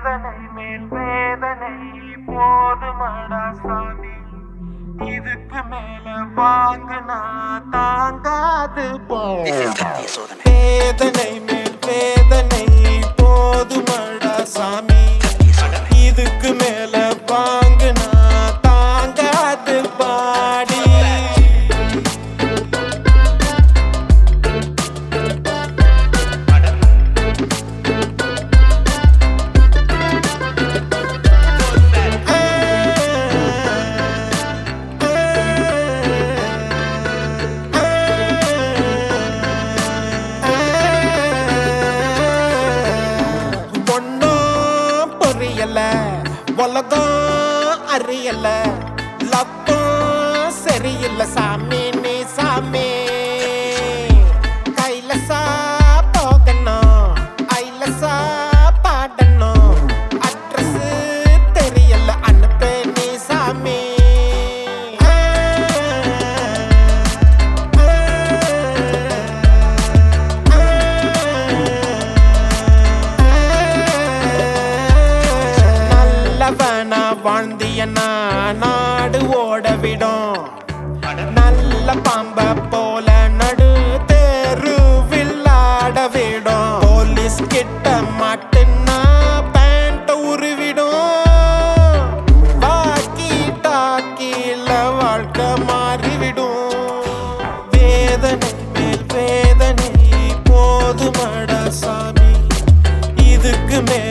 வேதனை மேல் வேதனை போதுமடா சாமி இதுக்கு மேல வாங்குனா தாங்காது போ வேதனை மேல் வேதனை போதுமடா சாமி இதுக்கு மேல வாங்குனா தாங்காது பாடி ஒன்னும் புரியல உலகம் அறியல லப்பம் சரியில்லை சாமி நீ சாமி கைலசா போகணும் ஐலசா பாடணும் அட்ரஸ் தெரியல அனுப்பு நீ சாமி நல்லவனா வாழ்ந்தியனா நாடு ஓட விடும் நல்ல பாம்ப போல நடு தெருவில் ஆட விடும் போலீஸ் கிட்ட மாட்டுனா பேண்ட் உருவிடும் பாக்கி டாக்கில வாழ்க்கை மாறிவிடும் வேதனை மேல் வேதனை போதுமடா சாமி இதுக்கு மேல